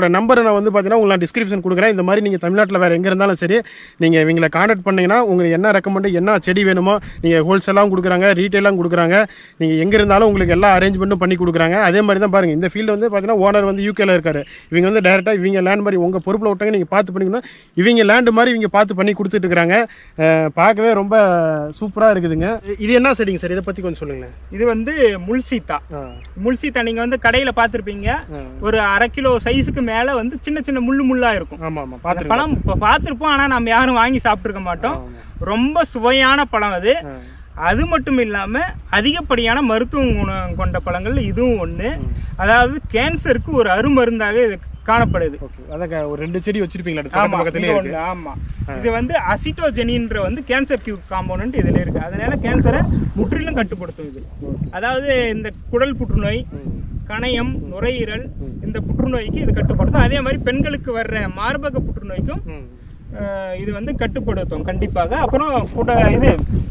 இவங்களோட நம்பரை நான் வந்து பார்த்தீங்கன்னா உங்களுக்கு நான் டிஸ்கிரிப்ஷன் கொடுக்குறேன் இந்த மாதிரி நீங்கள் தமிழ்நாட்டில் வேறு எங்கே இருந்தாலும் சரி நீங்கள் இவங்களை காண்டாக்ட் பண்ணீங்கன்னா உங்களுக்கு என்ன ரெக்கமெண்டு என்ன செடி வேணுமோ நீங்கள் ஹோல்சேலாகவும் கொடுக்குறாங்க ரீட்டெயிலாகவும் கொடுக்குறாங்க நீங்கள் எங்கே இருந்தாலும் உங்களுக்கு எல்லா அரேஞ்ச்மெண்ட்டும் பண்ணி கொடுக்குறாங்க அதே மாதிரி தான் பாருங்கள் இந்த ஃபீல்டு வந்து பார்த்தீங்கன்னா ஓனர் வந்து யூகேல இருக்காரு இவங்க வந்து டேரெக்டாக இவங்க லேண்ட் மாதிரி உங்கள் பொறுப்பில் விட்டாங்க நீங்கள் பார்த்து பண்ணிக்கணும் இவங்க லேண்டு மாதிரி இவங்க பார்த்து பண்ணி கொடுத்துட்டு இருக்காங்க அஹ் பார்க்கவே ரொம்ப சூப்பராக இருக்குதுங்க இது என்ன செடிங்க சார் இதை பற்றி கொஞ்சம் சொல்லுங்களேன் இது வந்து முல்சீத்தா ஆ முல்சீத்தா நீங்க வந்து கடையில பார்த்திருப்பீங்க ஆ. ஒரு அரை கிலோ சைஸுக்கு மேல வந்து சின்ன சின்ன முள்ளு முள்ளா இருக்கும் ஆமாம் ஆமாம் அந்த பார்த்துருக்கேன் பழம் இப்போ பார்த்துருப்போம் ஆனா நம்ம யாரும் வாங்கி சாப்பிட்டுருக்க மாட்டோம் ரொம்ப சுவையான பழம் அது அது மட்டும் இல்லாம அதிகப்படியான மருத்துவ குணம் கொண்ட பழங்கள்ல இதுவும் ஒண்ணு அதாவது கேன்சருக்கு ஒரு அருமருந்தாக இது காணப்படுது ஓகே அதான் ஒரு ரெண்டு செடி வச்சிருப்பீங்களா ஆமா பக்கத்து பக்கத்துலேயே இது இருக்கு ஒண்ணு, ஆமா இது வந்து அசிட்டோஜெனின்ற வந்து கேன்சர் கியூ காம்பவுண்ட் இதுல இருக்கு அதனால கேன்சரை முற்றிலும் கட்டுப்படுத்தும் இது அதாவது இந்த குடல் புற்றுநோய் கணையம் நுரையீரல் இந்த புற்றுநோய்க்கு இது கட்டுப்படுத்தும் அதே மாதிரி பெண்களுக்கு வர்ற மார்பக புற்றுநோய்க்கும் ம். அஹ், இது வந்து கட்டுப்படுத்தும் கண்டிப்பாக அப்புறம் குட இது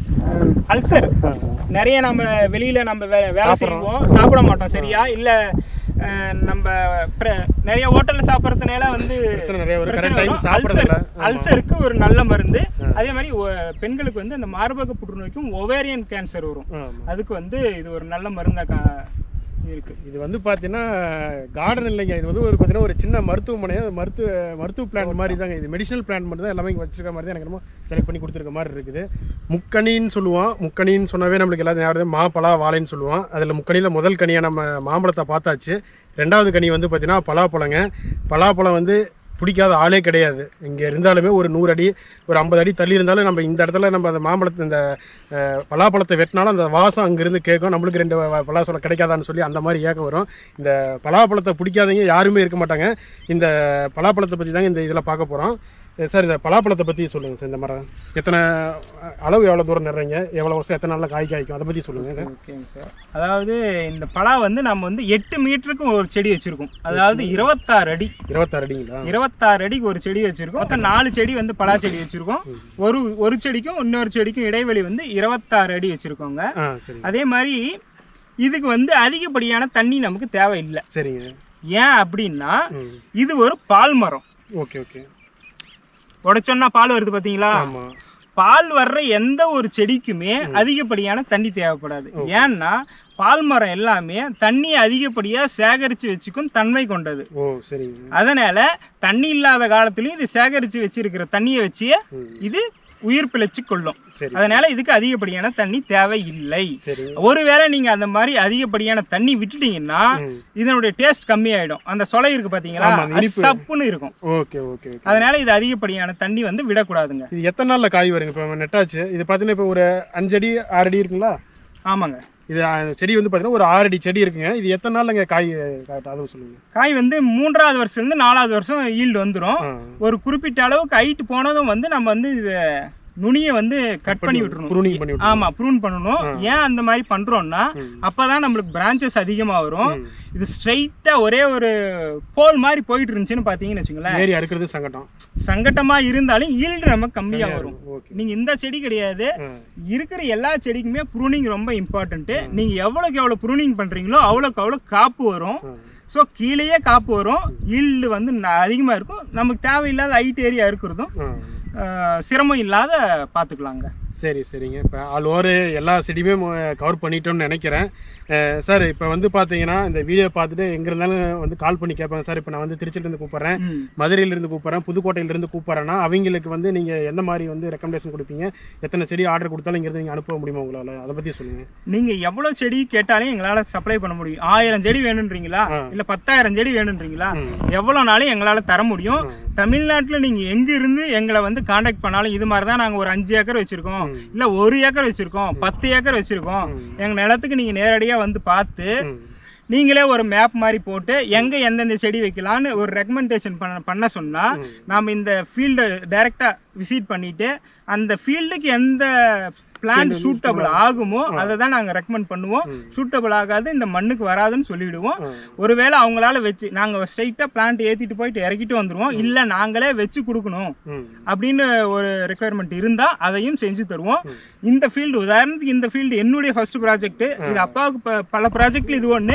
அல்சர் நிறைய நம்ம வெளியில நம்ம வே- வேலை செய்வோம் சாப்பிட மாட்டோம் சரியா இல்ல அஹ், நம்ம பிர- நிறைய ஹோட்டல்ல சாப்பிட்றதுனால வந்து பிரச்சனை நிறைய வரும். பிரச்சனை correct time வரும். சாப்பிடுறதில்ல. அல்சர் அல்சருக்கு ஒரு நல்ல மருந்து அதே மாதிரி ஒ- பெண்களுக்கு வந்து அந்த மார்பக புற்றுநோய்க்கும் ஒவேரியன் கேன்சர் வரும் ஆமா. அதுக்கு வந்து இது ஒரு நல்ல மருந்தா கா- இருக்கு இது வந்து பார்த்தீங்கன்னா கார்டன் இல்லைங்க இது வந்து ஒரு பார்த்தீங்கன்னா ஒரு சின்ன மருத்துவமனை அது மருத்துவ மருத்துவ பிளான் மாதிரி தாங்க இது மெடிசனல் பிளான் மட்டும் தான் எல்லாமே இங்கே வச்சிருக்க மாதிரி தான் எனக்கு என்னமோ செலக்ட் பண்ணி கொடுத்துருக்க மாதிரி இருக்குது முக்கணின்னு சொல்லுவோம் முக்கணின்னு சொன்னாவே நம்மளுக்கு எல்லாத்தையும் ஞாபகம் மா பலா வாழைன்னு சொல்லுவோம் அதில் முக்கணியில் முதல் கனியாக நம்ம மாம்பழத்தை பார்த்தாச்சு ரெண்டாவது கனி வந்து பார்த்தீங்கன்னா பலாப்பழங்க பலாப்பழம் வந்து பிடிக்காத ஆளே கிடையாது இங்கே இருந்தாலுமே ஒரு நூறு அடி ஒரு ஐம்பது அடி தள்ளி இருந்தாலும் நம்ம இந்த இடத்துல நம்ம அந்த மாம்பழத்தை இந்த அஹ், பலாப்பழத்தை வெட்டினாலும் அந்த வாசம் அங்கேருந்து கேட்கும் நம்மளுக்கு ரெண்டு வ- பலாசலம் கிடைக்காதான்னு சொல்லி அந்த மாதிரி ஏக்கம் வரும் இந்த பலாப்பழத்தை பிடிக்காதவங்க யாருமே இருக்க மாட்டாங்க இந்த பலாப்பழத்தை பற்றி தாங்க இந்த இதில் பார்க்க போகிறோம் சார் இந்த பலாப்பழத்தை பற்றி சொல்லுங்கள் சார் இந்த மரம் எத்தனை அஹ், அளவு எவ்வளோ தூரம் நடுறீங்க எவ்வளோ வருஷம் எத்தனை நாளில் காய் காய்க்கும் அதை பற்றி சொல்லுங்கள் ஓகேங்க சார் அதாவது இந்த பலா வந்து நம்ம வந்து எட்டு மீட்டருக்கு ஒரு செடி வச்சிருக்கோம் அதாவது இருபத்தாறு அடி இருபத்தாறு அடிங்களா இருபத்தாறு அடிக்கு ஒரு செடி வச்சிருக்கோம் மொத்தம் நாலு செடி வந்து பலா செடி வச்சிருக்கோம் ஒரு ஒரு செடிக்கும் இன்னொரு செடிக்கும் இடைவெளி வந்து இருபத்தாறு அடி வச்சிருக்கோங்க ஆ சரி அதே மாதிரி இதுக்கு வந்து அதிகப்படியான தண்ணி நமக்கு தேவையில்லை சரிங்க ஏன் அப்படின்னா ம் இது ஒரு பால் மரம் ஓகே ஓகே உடைச்சோன்னா பால் வருது பாத்தீங்களா ஆமாம் பால் வர்ற எந்த ஒரு செடிக்குமே அதிகப்படியான தண்ணி தேவைப்படாது ஏன்னா பால் மரம் எல்லாமே தண்ணியை அதிகப்படியா சேகரிச்சு வச்சுக்கும் தன்மை கொண்டது ஓ சரிங்க அதனால தண்ணி இல்லாத காலத்துலயும் இது சேகரிச்சு வச்சிருக்கிற தண்ணியை வச்சு இது உயிர் பிழைச்சு கொள்ளும் சரி அதனால இதுக்கு அதிகப்படியான தண்ணி தேவையில்லை சரி ஒருவேளை நீங்க அந்த மாதிரி அதிகப்படியான தண்ணி விட்டுட்டீங்கன்னா ம். இதனுடைய டேஸ்ட் கம்மியாயிடும் அந்த சொலை இருக்கு பாத்தீங்களா ஆமா, அந்த அது இனிப்பு. சப்புன்னு இருக்கும் ஓகே ஓகே ஓகே அதனால இது அதிகப்படியான தண்ணி வந்து விடக்கூடாதுங்க இது எத்தனை நாள்ல காய் வருங்க இப்போ நெட்டாச்சு இது பார்த்தீங்கன்னா இப்போ ஒரு அஞ்சடி ஆறு அடி இருக்குங்களா ஆமாங்க இது ஆ, செடி வந்து பார்த்தீங்கன்னா ஒரு ஆறு அடி செடி இருக்குங்க இது எத்தனை நாள்லங்க காய் காட்டும் அதுவும் சொல்லுங்க காய் வந்து மூன்றாவது வருஷம் இருந்து நாலாவது வருஷம் ஈல்டு வந்துரும் ஆ. ஒரு குறிப்பிட்ட அளவுக்கு ஹைட் போனதும் வந்து நம்ம வந்து இது நுனியை வந்து கட் பண்ணி விட்டுறணும் pruning பண்ணி விட்டுறணும். ஆமா ப்ரூன் பண்ணணும் ஏன் அந்த மாதிரி பண்றோம்னா அப்பதான் நம்மளுக்கு பிரான்ச்சஸ் அதிகமா வரும் ம். இது ஸ்ட்ரைட்டா ஒரே ஒரு போல் மாதிரி போயிட்டு இருந்துச்சுன்னு பாத்தீங்கன்னு வச்சுங்களேன் ஏறி அறுக்கிறது சங்கடம் சங்கட்டமா இருந்தாலும் ஈல்டு நமக்கு கம்மியா வரும் ஓகே நீங்க இந்த செடி கிடையாது ஆ. இருக்கிற எல்லா செடிக்குமே ப்ரூனிங் ரொம்ப இம்பார்ட்டன்ட் நீங்க எவ்வளவுக்கு எவ்வளவு ப்ரூனிங் பண்றீங்களோ அவ்வளவுக்கு அவ்வளவு காப்பு வரும் ஆ. ஸோ கீழேயே காப்பு வரும் ஈல்டு வந்து ந- அதிகமா இருக்கும் நமக்கு தேவையில்லாத ஹைட் ஏரியா இருக்கிறதும் ஆ. ஆஹ், சிரமம் இல்லாத பாத்துக்கலாங்க சரி சரிங்க இப்போ ஆல் ஓவர் எல்லா செடியுமே கவர் பண்ணிட்டோம்னு நினைக்கிறேன் அஹ், சார் இப்போ வந்து பார்த்தீங்கன்னா இந்த வீடியோ பார்த்துட்டு எங்கே இருந்தாலும் வந்து கால் பண்ணி கேட்பாங்க சார் இப்போ நான் வந்து திருச்சியிலேருந்து கூப்பிட்றேன் ம். மதுரையிலேருந்து கூப்பிட்றேன் புதுக்கோட்டையிலேருந்து கூப்பிட்றேன்னா அவங்களுக்கு வந்து நீங்கள் எந்த மாதிரி வந்து ரெக்கமெண்டேஷன் கொடுப்பீங்க எத்தனை செடி ஆர்டர் கொடுத்தாலும் இங்கிருந்து நீங்கள் அனுப்ப முடியுமா உங்களால் அதை பற்றி சொல்லுங்கள் நீங்க எவ்வளவு செடி கேட்டாலும் எங்களால சப்ளை பண்ண முடியும் ஆயிரம் செடி வேணுன்றீங்களா ஆ. இல்ல பத்தாயிரம் செடி வேணுன்றீங்களா ம். எவ்வளவு நாளும் எங்களால தர முடியும் தமிழ்நாட்டுல நீங்க எங்க இருந்து எங்களை வந்து காண்டாக்ட் பண்ணாலும் இது மாதிரி தான் நாங்க ஒரு அஞ்சு ஏக்கர் வச்சிருக்கோம் இல்ல ஒரு ஏக்கர் வச்சிருக்கோம் பத்து ஏக்கர் வச்சிருக்கோம் எங்க நிலத்துக்கு நீங்க நேரடியா வந்து பார்த்து ம். நீங்களே ஒரு மேப் மாதிரி போட்டு எங்க எந்தெந்த செடி வைக்கலாம்னு ஒரு ரெக்கமெண்டேஷன் பண்ண பண்ண சொன்னா நாம இந்த ஃபீல்டை டைரக்டா விசிட் பண்ணிட்டு அந்த ஃபீல்டுக்கு எந்த பிளான் சூட்டபிள் ஆகுமோ அதை தான் நாங்க ரெக்கமெண்ட் பண்ணுவோம் சூட்டபிள் ஆகாது இந்த மண்ணுக்கு வராதுன்னு சொல்லிடுவோம் ஒருவேளை அவங்களால வச்சு நாங்க ஸ்ட்ரைட்டா பிளான்ட் ஏத்திட்டு போயிட்டு இறக்கிட்டு வந்துருவோம் இல்ல நாங்களே வச்சு கொடுக்கணும் ம் அப்படின்னு ஒரு ரெக்குயர்மெண்ட் இருந்தா அதையும் செஞ்சு தருவோம் இந்த ஃபீல்டு உதாரணத்துக்கு இந்த ஃபீல்டு என்னுடைய ஃபர்ஸ்ட் ப்ராஜெக்ட் இது அப்பாவுக்கு ப- பல ப்ராஜெக்ட்ல இது ஒண்ணு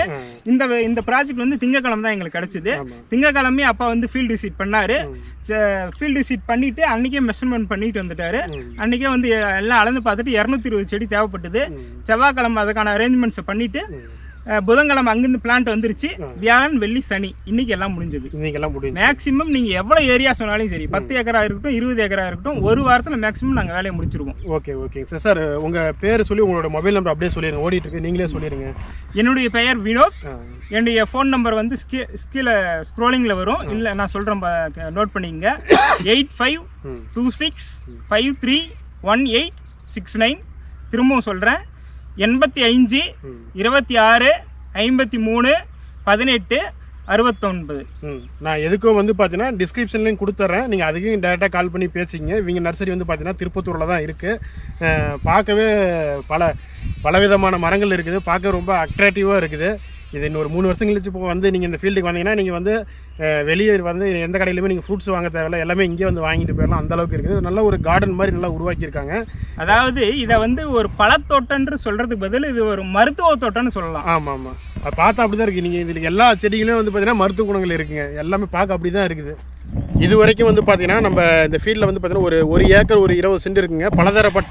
இந்த இந்த ப்ராஜெக்ட் வந்து திங்கக்கிழமை தான் எங்களுக்கு கிடைச்சது திங்கக்கிழமை அப்பா வந்து ஃபீல்டு விசிட் பண்ணாரு ஃபீல்டு விசிட் பண்ணிட்டு அன்னைக்கே மெஷர்மெண்ட் பண்ணிட்டு வந்துட்டாரு அன்னைக்கே வந்து எல்லாம் அளந்து பார்த்துட்டு இரநூத்தி இருபது செடி தேவைப்பட்டது செவ்வாய்க்கிழமை அதுக்கான அரேஞ்ச்மெண்ட்ஸை பண்ணிட்டு அஹ், புதன்கிழமை அங்கிருந்து பிளான்ட் வந்துருச்சு வியாழன் வெள்ளி சனி இன்னைக்கு எல்லாம் முடிஞ்சது இன்னைக்கெல்லாம் முடிஞ்சு மேக்ஸிமம் நீங்க எவ்வளவு ஏரியா சொன்னாலும் சரி பத்து ஏக்கரா இருக்கட்டும் இருபது ஏக்கரா இருக்கட்டும் ஒரு வாரத்துல மேக்ஸிமம் நாங்க வேலையை முடிச்சிருவோம் ஓகே ஓகே சார் சார் உங்கள் பேர் சொல்லி உங்களோட மொபைல் நம்பர் அப்படியே சொல்லிடுங்க ஓடிட்டு இருக்கு நீங்களே சொல்லிடுங்க என்னுடைய பெயர் வினோத் ஆ. என்னுடைய ஃபோன் நம்பர் வந்து ஸ்கீ- கீழே ஸ்க்ரோலிங்ல வரும் இல்ல நான் சொல்றேன் நோட் பண்ணிக்கங்க எயிட் ஃபைவ் ம். Two six five three one eight six nine திரும்பவும் சொல்றேன் எண்பத்தி அஞ்சு இருபத்தி ஆறு ஐம்பத்தி மூணு பதினெட்டு அறுபத்தொன்பது ம் நான் எதுக்கும் வந்து பார்த்தீங்கன்னா டிஸ்கிரிப்ஷன்லையும் கொடுத்துட்றேன் நீங்கள் அதுக்கும் டேரெக்டாக கால் பண்ணி பேசிங்க இவங்க நர்சரி வந்து பார்த்தீங்கன்னா திருப்பத்தூரில் தான் இருக்குது பார்க்கவே பல பலவிதமான மரங்கள் இருக்குது பார்க்க ரொம்ப அட்ராக்டிவாக இருக்குது இது இன்னொரு மூணு வருஷம் கழிச்சு இப்போ வந்து நீங்கள் இந்த ஃபீல்டுக்கு வந்தீங்கன்னா நீங்கள் வந்து அஹ், வெளியே வந்து எந்த கடையிலுமே நீங்கள் ஃப்ரூட்ஸ் வாங்க தேவையில்ல எல்லாமே இங்கே வந்து வாங்கிட்டு போயிடலாம் அந்த அளவுக்கு இருக்குது நல்ல ஒரு கார்டன் மாதிரி நல்லா உருவாக்கியிருக்காங்க அதாவது இதை வந்து ஒரு பழத்தோட்டம்னு சொல்றதுக்கு பதில் இது ஒரு மருத்துவ தோட்டம்னு சொல்லலாம் ஆமாம் ஆமாம் அது பார்த்தா அப்படி தான் இருக்குது நீங்கள் இதில் எல்லா செடிகளும் வந்து பார்த்தீங்கன்னா மருத்துவ குணங்கள் இருக்குங்க எல்லாமே பார்க்க அப்படி தான் இருக்குது இது வரைக்கும் வந்து பார்த்தீங்கன்னா நம்ம இந்த ஃபீல்டில் வந்து பார்த்தீங்கன்னா ஒரு ஒரு ஏக்கர் ஒரு இருபது சென்ட் இருக்குங்க பலதரப்பட்ட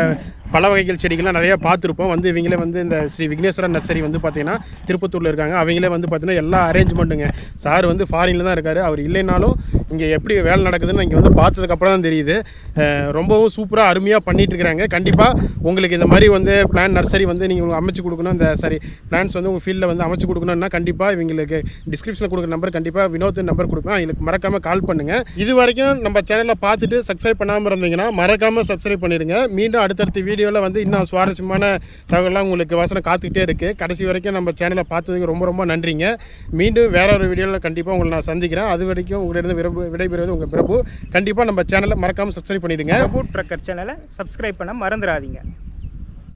பல வகைகள் செடிகள்லாம் நிறைய பார்த்துருப்போம் வந்து இவங்களே வந்து இந்த ஸ்ரீ விக்னேஸ்வரர் நர்சரி வந்து பார்த்தீங்கன்னா திருப்பத்தூரில் இருக்காங்க அவங்களே வந்து பார்த்தீங்கன்னா எல்லா அரேஞ்ச்மெண்ட்டுங்க சார் வந்து ஃபாரினில் தான் இருக்காரு அவர் இல்லைனாலும் இங்கே எப்படி வேலை நடக்குதுன்னு இங்கே வந்து பார்த்ததுக்கப்புறம் தான் தெரியுது அஹ் ரொம்பவும் சூப்பராக அருமையாக பண்ணிட்டு இருக்கிறாங்க கண்டிப்பாக உங்களுக்கு இந்த மாதிரி வந்து பிளான் நர்சரி வந்து நீங்கள் அமைச்சு கொடுக்கணும் இந்த சரி பிளான்ஸ் வந்து உங்கள் ஃபீல்டில் வந்து அமைச்சு கொடுக்கணும்னா கண்டிப்பாக இவங்களுக்கு டிஸ்கிரிப்ஷனில் கொடுக்குற நம்பர் கண்டிப்பாக வினோத் நம்பர் கொடுப்பேன் அவங்களுக்கு மறக்காமல் கால் பண்ணுங்கள் இது வரைக்கும் நம்ம சேனலை பார்த்துட்டு சப்ஸ்கிரைப் பண்ணாமல் இருந்தீங்கன்னா மறக்காமல் சப்ஸ்கிரைப் பண்ணிடுங்க மீண்டும் அடுத்தடுத்த வீடியோவில் வந்து இன்னும் சுவாரஸ்யமான தகவலாம் உங்களுக்கு வசனம் காத்துக்கிட்டே இருக்குது கடைசி வரைக்கும் நம்ம சேனலை பார்த்ததுக்கு ரொம்ப ரொம்ப நன்றிங்க மீண்டும் வேற ஒரு வீடியோவில் கண்டிப்பாக உங்களை நான் சந்திக்கிறேன் அது வரைக்கும் உங்களிடம் விரைவு விடைபெறுவது உங்கள் பிரபு கண்டிப்பாக நம்ம சேனலை மறக்காமல் சப்ஸ்கிரைப் பண்ணிடுங்க பிரபு ட்ரக்கர் சேனலை சப்ஸ்கிரைப் பண்ண மறந்துடாதீங்க